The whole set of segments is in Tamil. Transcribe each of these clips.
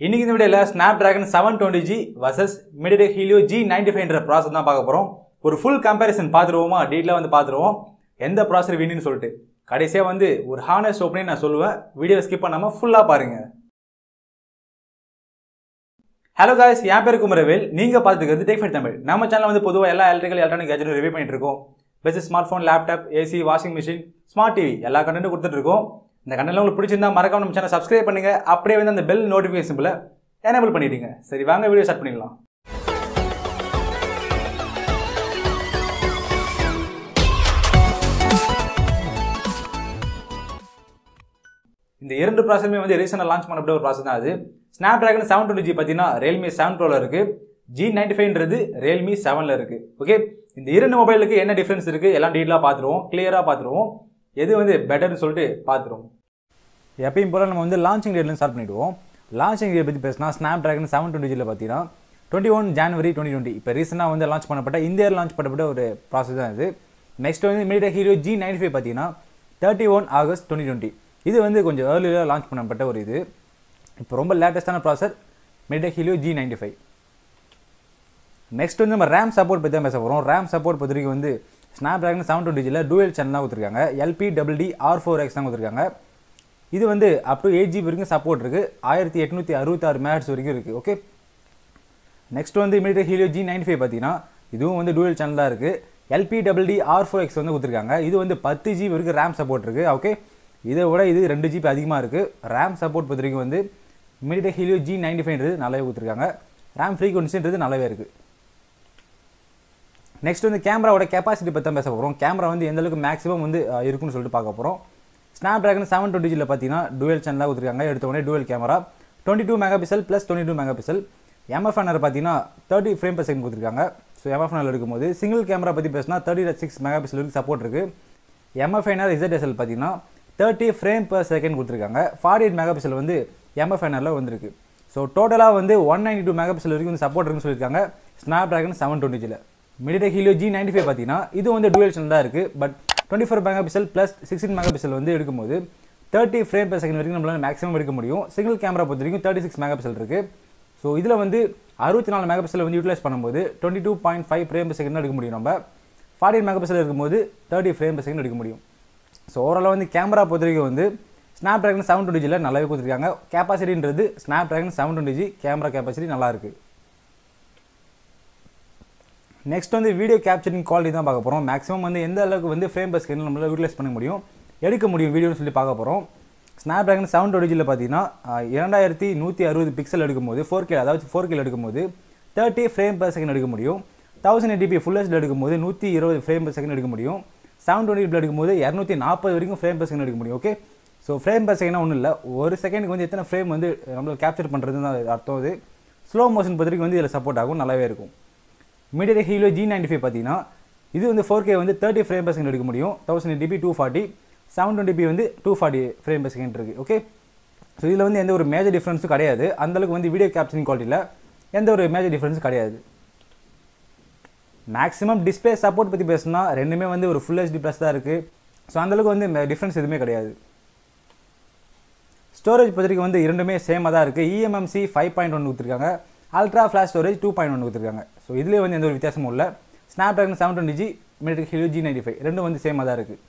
இன்னைக்கு இந்த வீடியோவில் Snapdragon seven twenty G versus MediaTek Helio G ninety ஃபைவ்ன்ற ப்ராசஸ் தான் பார்க்க போகிறோம் ஒரு ஃபுல் கம்பேரிசன் பார்த்துருவோமா டீட்டெயிலாக வந்து பார்த்துருவோம் எந்த ப்ராசர் வின்னு சொல்லிட்டு கடைசியாக வந்து ஒரு ஹானஸ்ட் ஓப்பனே நான் சொல்லுவேன் வீடியோ ஸ்கிப் பண்ணாமல் ஃபுல்லாக பாருங்க ஹலோ காய்ஸ் என் பேர் குமரவேல் நீங்கள் பார்த்துக்கிறது டேக் ஃபைட் தமிழ் நம்ம சேனல் வந்து பொதுவாக எல்லா எலக்ட்ரிக்கல் எலக்ட்ரானிக் கேஜெட்டும் ரிவ்யூ பண்ணிட்டு இருக்கோம் best smart phone laptop AC washing machine smart TV எல்லா கண்டென்ட்டும் கொடுத்துட்டு இருக்கோம் இந்த கண்டென்ட் உங்களுக்கு பிடிச்சிருந்தா மறக்காம நம்ம சேனல் சப்ஸ்கிரைப் பண்ணுங்க அப்படியே வந்து அந்த பெல் நோட்டிஃபிகேஷன் சிம்பிளை எனேபிள் பண்ணிடுங்க சரி வாங்க வீடியோ ஸ்டார்ட் பண்ணிடலாம் இந்த இரண்டு ப்ராசஸுமே வந்து ரீசெண்டாக லான்ச் பண்ணப்பட்ட ஒரு ப்ராசஸ் தான் அது Snapdragon seven twenty G பார்த்தீங்கன்னா ரியல்மி செவன் ப்ரோவில் இருக்குது ஜி நைன்டி ஃபைவ்ன்றது ரியல்மி செவனில் இருக்குது ஓகே இந்த இரண்டு மொபைலுக்கு என்ன டிஃப்ரென்ஸ் இருக்குது எல்லாம் டீட்டெயிலாக பார்த்துருவோம் கிளியராக பார்த்துருவோம் எது வந்து பெட்டர்னு சொல்லிட்டு பார்த்துருவோம் எப்பயும் போல் நம்ம வந்து லான்ச்சிங் டேட்லேருந்து ஸ்டார்ட் பண்ணிவிடுவோம் லான்ச்சிங் டேட் பற்றி பேசினா ஸ்னாப் ட்ராகன் செவன் டுவெண்ட்டி ஜியில் பார்த்தீங்கன்னா twenty one January twenty twenty இப்போ ரீசெண்டாக வந்து லான்ச் பண்ணப்பட்ட இந்த இயர் லான்ச் பண்ணப்பட்ட ஒரு ப்ராசஸ் தான் இது நெக்ஸ்ட் வந்து MediaTek Helio G ninety five பார்த்தீங்கன்னா thirty one August twenty twenty இது வந்து கொஞ்சம் ஏர்லியாக லான்ச் பண்ணப்பட்ட ஒரு இது இப்போ ரொம்ப லேட்டஸ்டான processor MediaTek Helio G ninety five next வந்து நம்ம ரேம் சப்போர்ட் பற்றி தான் பேச போகிறோம் ரேம் சப்போர்ட் பொறுத்த வரைக்கும் வந்து ஸ்னாப் ட்ராகன் செவன் டுவெண்ட்டி ஜியில் டூயல் சேனல் தான் கொடுத்துருக்காங்க எல்பி டபிள்டி ஆர் ஃபோர் எக்ஸ் தான் கொடுத்துருக்காங்க இது வந்து அப் டு எயிட் ஜிபி வரைக்கும் சப்போர்ட் இருக்குது ஆயிரத்தி எட்நூற்றி அறுபத்தாறு மேட்ஸ் வரைக்கும் இருக்குது ஓகே நெக்ஸ்ட் வந்து MediaTek Helio G ninety five பார்த்தீங்கன்னா இதுவும் வந்து டூயல் சேனல் தான் இருக்குது எல்பி டபிள்டி ஆர் ஃபோர் எக்ஸ் வந்து கொடுத்துருக்காங்க இது வந்து பத்து ஜிபி வரைக்கும் ரேம் சப்போர்ட் இருக்குது ஓகே இதை விட இது ரெண்டு ஜிபி அதிகமாக இருக்குது ரேம் சப்போர்ட் பொறுத்த வரைக்கும் வந்து இமீடியட் ஹீலியோ ஜி நைன்டி ஃபைவ்ன்றது நல்லாவே கொடுத்துருக்காங்க ரேம் ஃப்ரீக்வன்சின்றது நல்லாவே இருக்குது நெக்ஸ்ட் வந்து கேமராவோட கெப்பாசிட்டி பற்றி தான் பேச போகிறோம் கேமரா வந்து எந்த அளவுக்கு மேக்ஸிமம் வந்து அஹ், இருக்குன்னு சொல்லிட்டு பார்க்க போகிறோம் ஸ்னாப் ட்ராகன் செவன் டுவெண்ட்டி ஜியில் பார்த்தீங்கன்னா டுவெல் சேனலாக கொடுத்துருக்காங்க எடுத்த உடனே dual camera twenty two megapixel plus twenty two megapixel MFNR பார்த்தீங்கன்னா தேர்ட்டி ஃப்ரேம் per செகண்ட் கொடுத்துருக்காங்க ஸோ எம்எஃப்என்ஆர் எடுக்கும்போது சிங்கிள் கேமரா பற்றி பேசினா தேர்ட்டி சிக்ஸ் மெகா பிக்சல் வரைக்கும் சப்போர்ட் இருக்குது எம்எஃப்என்ஆர் இசட்எஸ்எல் பார்த்தீங்கன்னா தேர்ட்டி ஃப்ரேம் per செகண்ட் கொடுத்துருக்காங்க ஃபார்ட்டி எயிட் மெகா பிக்சல் வந்து எம்எஃப்என்ஆரில் வந்திருக்கு ஸோ டோட்டலாக வந்து one ninety two megapixel வரைக்கும் வந்து சப்போர்ட் இருக்குன்னு சொல்லியிருக்காங்க ஸ்னாப் ட்ராகன் செவன் டுவெண்ட்டி ஜியில் MediaTek Helio G ninety five பார்த்தீங்கன்னா இது வந்து டுவெல் சேனல் தான் இருக்குது but twenty four megapixel plus sixteen megapixel வந்து எடுக்கும்போது தேர்ட்டி ஃப்ரேம் per செகண்ட் வரைக்கும் நம்மளால மேக்ஸிமம் எடுக்க முடியும் சிங்கிள் கேமரா பொறுத்த வரைக்கும் தேர்ட்டி சிக்ஸ் மெகா பிக்சல் இருக்குது ஸோ இதில் வந்து அறுபத்தி நாலு மெகா பிக்சல் வந்து யூட்டிலைஸ் பண்ணும்போது twenty two point five frame per second எடுக்க முடியும் நம்ம ஃபார்ட்டி மெகா பிக்சல் இருக்கும்போது தேர்ட்டி ஃப்ரேம் per செகண்ட் எடுக்க முடியும் ஸோ ஓவராலாக வந்து கேமரா பொறுத்த வரைக்கும் வந்து ஸ்னாப் ட்ராகன் செவன் டுவெண்ட்டி ஜியில் நல்லாவே கொடுத்துருக்காங்க கெப்பாசிட்டின்றது Snapdragon seven twenty G camera capacity நல்லா இருக்குது நெக்ஸ்ட் வந்து வீடியோ கேப்சரிங் குவாலிட்டி தான் பார்க்க போகிறோம் மேக்ஸிமம் வந்து எந்த அளவுக்கு வந்து ஃப்ரேம் பர் செகண்ட் நம்மளால் யூட்டிலைஸ் பண்ண முடியும் எடுக்க முடியும் வீடியோன்னு சொல்லி பார்க்க போகிறோம் ஸ்னாப் ட்ராகன் செவன் டுவெண்ட்டியில் பார்த்தீங்கன்னா ஆஹ், இரண்டாயிரத்தி நூற்றி அறுபது பிக்சல் எடுக்கும்போது ஃபோர் கே அதாவது ஃபோர் கேல எடுக்கும்போது தேர்ட்டி ஃப்ரேம் per செகண்ட் எடுக்க முடியும் தௌசண்ட் எயிட்டிபி ஃபுல் ஹெச்டியில் எடுக்கும்போது நூற்றி இருபது ஃப்ரேம் per செகண்ட் எடுக்க முடியும் செவன் டுவெண்ட்டி எடுக்கும்போது இரநூத்தி நாற்பது வரைக்கும் ஃப்ரேம் per செகண்ட் எடுக்க முடியும் okay so frame per second ஒன்றும் இல்லை ஒரு செகண்டுக்கு வந்து எத்தனை ஃப்ரேம் வந்து நம்மளுக்கு கேப்சர் பண்ணுறதுன்னு தான் அர்த்தம் அது ஸ்லோ மோஷன் பொறுத்த வரைக்கும் வந்து இதில் சப்போர்ட் ஆகும் நல்லாவே இருக்கும் MediaTek Helio G ninety five பார்த்தீங்கன்னா இது வந்து ஃபோர் கே வந்து தேர்ட்டி ஃப்ரேம் per செகண்ட் எடுக்க முடியும் தௌசண்ட் டிபி டூ ஃபார்ட்டி செவன் டுவெண்ட்டி வந்து two forty frame per second இருக்குது ஓகே ஸோ இதில் வந்து எந்த ஒரு மேஜர் டிஃப்ரென்ஸும் கிடையாது அந்தளவுக்கு வந்து வீடியோ கேப்சரிங் குவாலிட்டியில் எந்த ஒரு மேஜர் டிஃப்ரென்ஸும் கிடையாது மேக்ஸிமம் டிஸ்பிளே சப்போர்ட் பற்றி பேசுனா ரெண்டுமே வந்து ஒரு ஃபுல் ஹெச்டி ப்ளஸ் தான் இருக்குது ஸோ அந்தளவுக்கு வந்து டிஃப்ரென்ஸ் எதுவுமே கிடையாது ஸ்டோரேஜ் பொறுத்த வரைக்கும் வந்து இரண்டுமே சேமாக தான் இருக்குது இஎம்எம்சி ஃபைவ் பாயிண்ட் ஒன் கொடுத்துருக்காங்க ultra flash storage two point one கொடுத்துருக்காங்க ஸோ இதுலேயே வந்து எந்த ஒரு வித்தியாசமும் இல்லை Snapdragon seven twenty G MediaTek Helio G ninety five ரெண்டும் வந்து சேமாக தான் இருக்குது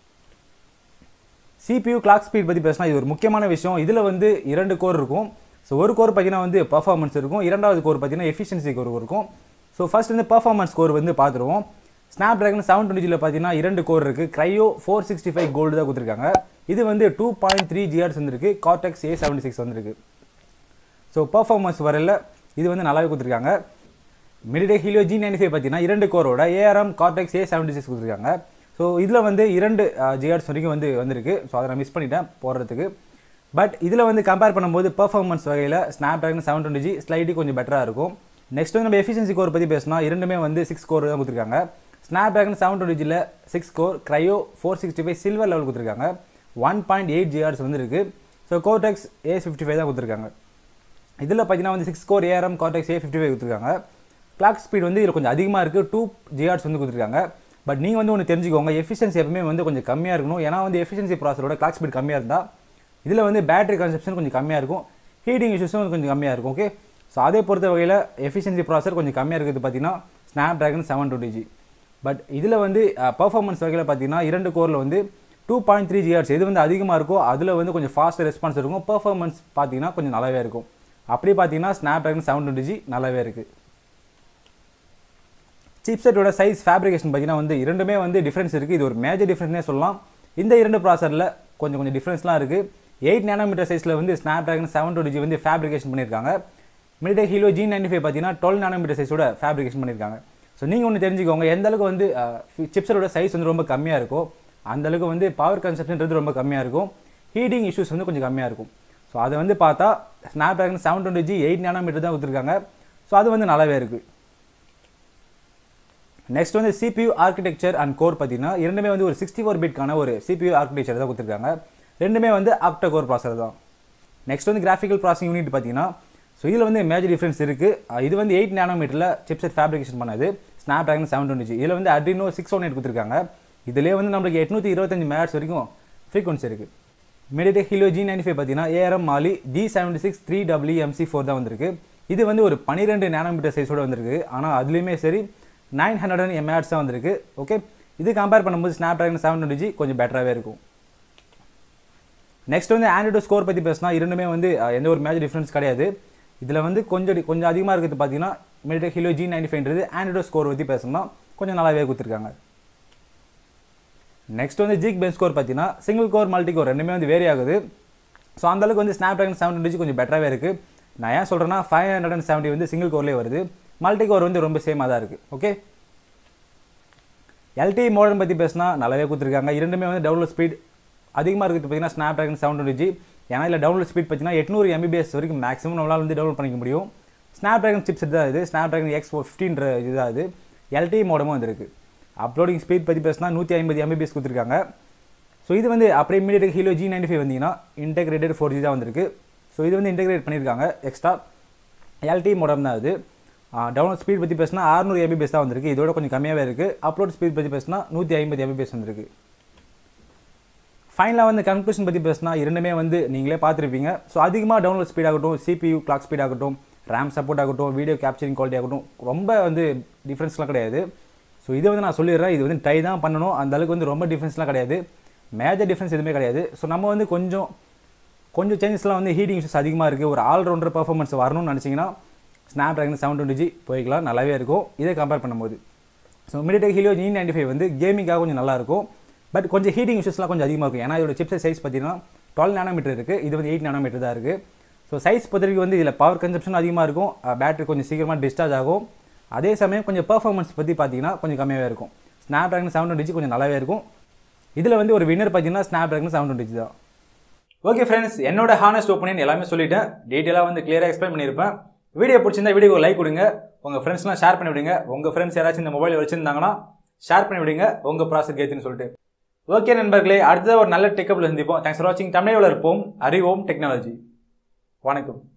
சிபியூ கிளாக் ஸ்பீட் பற்றி பேசினா இது ஒரு முக்கியமான விஷயம் இதில் வந்து இரண்டு கோர் இருக்கும் ஸோ ஒரு கோர் பார்த்தீங்கன்னா வந்து பர்ஃபார்மன்ஸ் இருக்கும் இரண்டாவது கோர் பார்த்தீங்கன்னா எஃபிஷியன்சி கோர் இருக்கும் ஸோ ஃபர்ஸ்ட் வந்து பர்ஃபார்மன்ஸ் கோர் வந்து பார்த்துருவோம் ஸ்னாப் ட்ராகன் செவன் டுவெண்ட்டியில் பார்த்தீங்கன்னா இரண்டு கோர் இருக்குது Kryo four sixty five gold தான் கொடுத்துருக்காங்க இது வந்து டூ பாயிண்ட் த்ரீ ஜிஆர்ஸ் வந்துருக்கு கார்டெக்ஸ் ஏ செவன்டி சிக்ஸ் வந்துருக்கு ஸோ பர்ஃபார்மன்ஸ் வரையில் இது வந்து நல்லாவே கொடுத்துருக்காங்க MediaTek Helio G ninety five பார்த்தீங்கன்னா இரண்டு கோரோட ARM Cortex A seventy six கொடுத்துருக்காங்க ஸோ இதில் வந்து இரண்டு ஜிஆர்ஸ் வரைக்கும் வந்து வந்திருக்கு ஸோ அதை நான் மிஸ் பண்ணிட்டேன் போடுறதுக்கு பட் இதில் வந்து கம்பேர் பண்ணும்போது பர்ஃபார்மன்ஸ் வகையில் Snapdragon seven twenty G slightly கொஞ்சம் பெட்டராக இருக்கும் நெக்ஸ்ட் வந்து நம்ம எஃபிஷியன்சி கோர் பற்றி பேசினா இரண்டுமே வந்து சிக்ஸ் கோர் தான் கொடுத்துருக்காங்க ஸ்னாப் ட்ராகன் செவன் டுவெண்ட்டி ஜியில் six core Kryo four sixty five silver level கொடுத்துருக்காங்க ஒன் பாயிண்ட் எயிட் ஜிஆர்ஸ் வந்துருக்கு so Cortex A fifty five தான் கொடுத்துருக்காங்க இதில் பார்த்தீங்கன்னா வந்து six core ARM Cortex A fifty five கொடுத்துருக்காங்க கிளாக் ஸ்பீட் வந்து இதில் கொஞ்சம் அதிகமாக இருக்குது டூ ஜிஆர்ஸ் வந்து கொடுத்துருக்காங்க பட் நீங்கள் வந்து ஒன்று தெரிஞ்சுக்கோங்க எஃபிஷியன்சி எப்பவுமே வந்து கொஞ்சம் கம்மியாக இருக்கணும் ஏன்னா வந்து எஃபிஷியன்சி ப்ராசரோட கிளாக் ஸ்பீட் கம்மியாக இருந்தால் இதில் வந்து பேட்டரி கன்சப்ஷன் கொஞ்சம் கம்மியாக இருக்கும் ஹீட்டிங் இஷ்யூஸும் வந்து கொஞ்சம் கம்மியாக இருக்கும் ஓகே ஸோ அதே பொறுத்த வகையில் எஃபிஷியன்சி ப்ராசர் கொஞ்சம் கம்மியாக இருக்குது பார்த்தீங்கன்னா Snapdragon seven twenty G but இதில் வந்து பர்ஃபார்மன்ஸ் வகையில் பார்த்தீங்கன்னா இரண்டு கோரில் வந்து டூ பாயிண்ட் த்ரீ ஜிஆர்ஸ் எது வந்து அதிகமாக இருக்கோ அதில் வந்து கொஞ்சம் ஃபாஸ்ட் ரெஸ்பான்ஸ் இருக்கும் பர்ஃபார்மன்ஸ் பார்த்தீங்கன்னா கொஞ்சம் நல்லாவே இருக்கும் அப்படி பார்த்தீங்கன்னா Snapdragon seven twenty G நல்லாவே இருக்குது சிப்செட்டோட சைஸ் ஃபேப்ரிகேஷன் பார்த்தீங்கன்னா வந்து இரண்டுமே வந்து டிஃப்ரென்ஸ் இருக்குது இது ஒரு மேஜர் டிஃப்ரென்ஸ்னே சொல்லலாம் இந்த இரண்டு ப்ராசரில் கொஞ்சம் கொஞ்சம் டிஃப்ரென்ஸ்லாம் இருக்குது எயிட் நேனோமீட்டர் சைஸில் வந்து Snapdragon seven twenty G வந்து ஃபேப்ரிகேஷன் பண்ணியிருக்காங்க MediaTek Helio G ninety five பார்த்தீங்கன்னா டுவெல் நேனோமீட்டர் சைஸோட ஃபேப்ரிகேஷன் பண்ணியிருக்காங்க ஸோ நீங்கள் ஒன்று தெரிஞ்சுக்கோங்க எந்த அளவுக்கு வந்து சிப்ஸரோட சைஸ் வந்து ரொம்ப கம்மியாக இருக்கும் அந்த அளவுக்கு வந்து பவர் கன்சப்ஷன்றது ரொம்ப கம்மியாக இருக்கும் ஹீட்டிங் இஷ்யூஸ் வந்து கொஞ்சம் கம்மியாக இருக்கும் ஸோ அதை வந்து பார்த்தா Snapdragon seven twenty G eight nanometer தான் கொடுத்துருக்காங்க ஸோ அது வந்து நல்லாவே இருக்குது நெக்ஸ்ட் வந்து சிபியூ ஆர்கிடெக்சர் அண்ட் கோர் பார்த்தீங்கன்னா இரண்டுமே வந்து ஒரு சிக்ஸ்டி ஃபோர் பிட்கான ஒரு சிபியூ ஆர்கிடெக்சர் தான் கொடுத்துருக்காங்க ரெண்டுமே வந்து ஆக்டா கோர் ப்ராசர் தான் நெக்ஸ்ட் வந்து கிராஃபிக்கல் ப்ராசஸிங் யூனிட் பார்த்தீங்கன்னா ஸோ இதில் வந்து மேஜர் டிஃப்ரென்ஸ் இருக்குது இது வந்து எயிட் நேனோமீட்டரில் சிப்செட் ஃபேப்ரிகேஷன் பண்ணது ஸ்னாப் ட்ராகன் செவன் டுவெண்ட்டி இதில் வந்து அட்ரினோ சிக்ஸ் ஒன் எயிட் கொடுத்துருக்காங்க இதிலே வந்து நம்மளுக்கு எட்நூற்றி இருபத்தஞ்சு மேட்ஸ் வரைக்கும் ஃப்ரீக்வன்சி இருக்குது MediaTek Helio G ninety five பார்த்தீங்கன்னா ARM Mali G seventy six three W MC four தான் வந்திருக்கு இது வந்து ஒரு பன்னிரெண்டு நேனோமீட்டர் சைஸோட வந்திருக்கு ஆனால் அதுலேயுமே சரி நைன் ஹண்ட்ரட் அண்ட் எம்ஏஹெட்ஸ் தான் வந்திருக்கு ஓகே இது கம்பேர் பண்ணும்போது Snapdragon seven twenty G கொஞ்சம் பெட்டராகவே இருக்கும் நெக்ஸ்ட் வந்து ஆண்ட்ராய்டு ஸ்கோர் பற்றி பேசினா இரண்டுமே வந்து எந்த ஒரு மேஜர் டிஃப்ரென்ஸ் கிடையாது இதில் வந்து கொஞ்சம் கொஞ்சம் அதிகமாக இருக்கிறது பார்த்தீங்கன்னா மெடிடெக் ஹீலோ ஜி நைன்டி ஃபைவ்ன்றது ஆண்ட்ராய்டு ஸ்கோர் பற்றி பேசணும்னா கொஞ்சம் நல்லாவே கொடுத்துருக்காங்க நெக்ஸ்ட் வந்து ஜிக் பென் ஸ்கோர் பார்த்தீங்கன்னா சிங்கிள் கோர் மல்டி கோர் ரெண்டுமே வந்து வேரி ஆகுது ஸோ அந்தளவுக்கு வந்து ஸ்னாப் ட்ராகன் செவன் டுவெண்ட்டி கொஞ்சம் பெட்டராகவே இருக்குது நான் ஏன் சொல்கிறேன்னா ஃபைவ் ஹண்ட்ரட் அண்ட் செவன்ட்டி வந்து சிங்கிள் கோர்லேயே வருது மல்டி கோர் வந்து ரொம்ப சேமாக தான் இருக்குது ஓகே எல்டி மோடம் பற்றி பேசினா நல்லாவே கொடுத்துருக்காங்க இரண்டுமே வந்து டவுன்லோட் ஸ்பீட் அதிகமாக இருக்குது பார்த்தீங்கன்னா Snapdragon seven twenty G ஏன்னா இல்லை டவுன்லோட் ஸ்பீட் பார்த்தீங்கன்னா எட்நூறு எம்பிபிஎஸ் வரைக்கும் மேக்ஸிமம் நம்மளால் வந்து டவுன்லோட் பண்ணிக்க முடியும் ஸ்னாப் ட்ராகன் சிப்ஸ் தான் இது ஸ்னாப் ட்ராகன் எக்ஸ் ஃபிஃப்டின்ற இதுதான் இது எல்டி மோடமும் வந்துருக்கு அப்லோடிங் ஸ்பீட் பற்றி பேசினா நூற்றி ஐம்பது எம்பிபிஎஸ் கொடுத்துருக்காங்க ஸோ இது வந்து அப்படியே MediaTek Helio G ninety five வந்தீங்கன்னா இன்டெகிரேட்டட் ஃபோர் ஜி தான் வந்திருக்கு ஸோ இது வந்து இன்டெகிரேட் பண்ணியிருக்காங்க எக்ஸ்ட்ரா எல்டி மோடம் தான் அது டவுன்லோட் ஸ்பீட் பற்றி பேசினா அறுநூறு எம்பிபிஎஸ் தான் வந்திருக்கு இதோட கொஞ்சம் கம்மியாகவே இருக்குது அப்லோட் ஸ்பீட் பற்றி பேசினா நூற்றி ஐம்பது எம்பிபிஎஸ் வந்திருக்கு ஃபைனலாக வந்து கன்க்ளூஷன் பற்றி பேசினா இரண்டுமே வந்து நீங்களே பார்த்துருப்பீங்க ஸோ அதிகமாக டவுன்லோட் ஸ்பீட் ஆகட்டும் சிபியூ கிளாக் ஸ்பீட் ஆகட்டும் ரேம் சப்போர்ட் ஆகட்டும் வீடியோ கேப்சரிங் குவாலிட்டி ஆகட்டும் ரொம்ப வந்து டிஃப்ரென்ஸ்லாம் கிடையாது ஸோ இதை வந்து நான் சொல்லிடுறேன் இது வந்து ட்ரை தான் பண்ணணும் அந்த அளவுக்கு வந்து ரொம்ப டிஃப்ரென்ஸ்லாம் கிடையாது மேஜர் டிஃப்ரென்ஸ் எதுவுமே கிடையாது ஸோ நம்ம வந்து கொஞ்சம் கொஞ்சம் சேஞ்சஸ்லாம் வந்து ஹீட்டிங் இஷ்யூஸ் அதிகமாக இருக்குது ஒரு ஆல்ரவுண்டர் பர்ஃபார்மன்ஸ் வரணும்னு நினச்சிங்கன்னா Snapdragon seven twenty G போய்க்கலாம் நல்லாவே இருக்கும் இதை கம்பேர் பண்ணும்போது so MediaTek Helio G ninety five வந்து கேமிங்காக கொஞ்சம் நல்லாயிருக்கும் பட் கொஞ்சம் ஹீட்டிங் இஷ்யூஸ்லாம் கொஞ்சம் அதிகமாக இருக்கும் ஏன்னா இதோட சிப்ஸ் சைஸ் பார்த்தீங்கன்னா டுவெல் நேனோமீட்டர் இருக்குது இது வந்து எயிட் நேனோமீட்டர் தான் இருக்குது ஸோ சைஸ் பொறுத்த வரைக்கும் வந்து இதில் பவர் கன்சப்ஷன் அதிகமாக இருக்கும் பேட்டரி கொஞ்சம் சீக்கிரமாக டிஸ்சார்ஜ் ஆகும் அதே சமயம் கொஞ்சம் பர்ஃபார்மன்ஸ் பற்றி பார்த்தீங்கன்னா கொஞ்சம் கம்மியாகவே இருக்கும் ஸ்னாப் ட்ராகன் செவன் டுவெண்ட்டி கொஞ்சம் நல்லாவே இருக்கும் இதில் வந்து ஒரு வின்னர் பார்த்தீங்கன்னா ஸ்னாப் ட்ராகன் செவன் டுவெண்ட்டி தான் ஓகே ஃப்ரெண்ட்ஸ் என்னோட ஹானஸ்ட் ஒப்பீனியன் எல்லாமே சொல்லிட்டேன் டீட்டெயிலாக வந்து கிளியராக எக்ஸ்பிளைன் பண்ணியிருப்பேன் வீடியோ பிடிச்சிருந்தா வீடியோ லைக் கொடுங்க உங்கள் ஃப்ரெண்ட்ஸ்லாம் ஷேர் பண்ணி விடுங்க உங்கள் ஃப்ரெண்ட்ஸ் யாராச்சும் இந்த மொபைல் வச்சிருந்தாங்கன்னா ஷேர் பண்ணி விடுங்க உங்கள் ப்ராசஸ் கேத்துன்னு சொல்லிட்டு ஓகே நண்பர்களே அடுத்த ஒரு நல்ல டெக்கப்பில் சந்திப்போம் தேங்க்ஸ் ஃபார் வாட்சிங் தமிழ் வளர்ப்போம் அறிவோம் டெக்னாலஜி வணக்கம்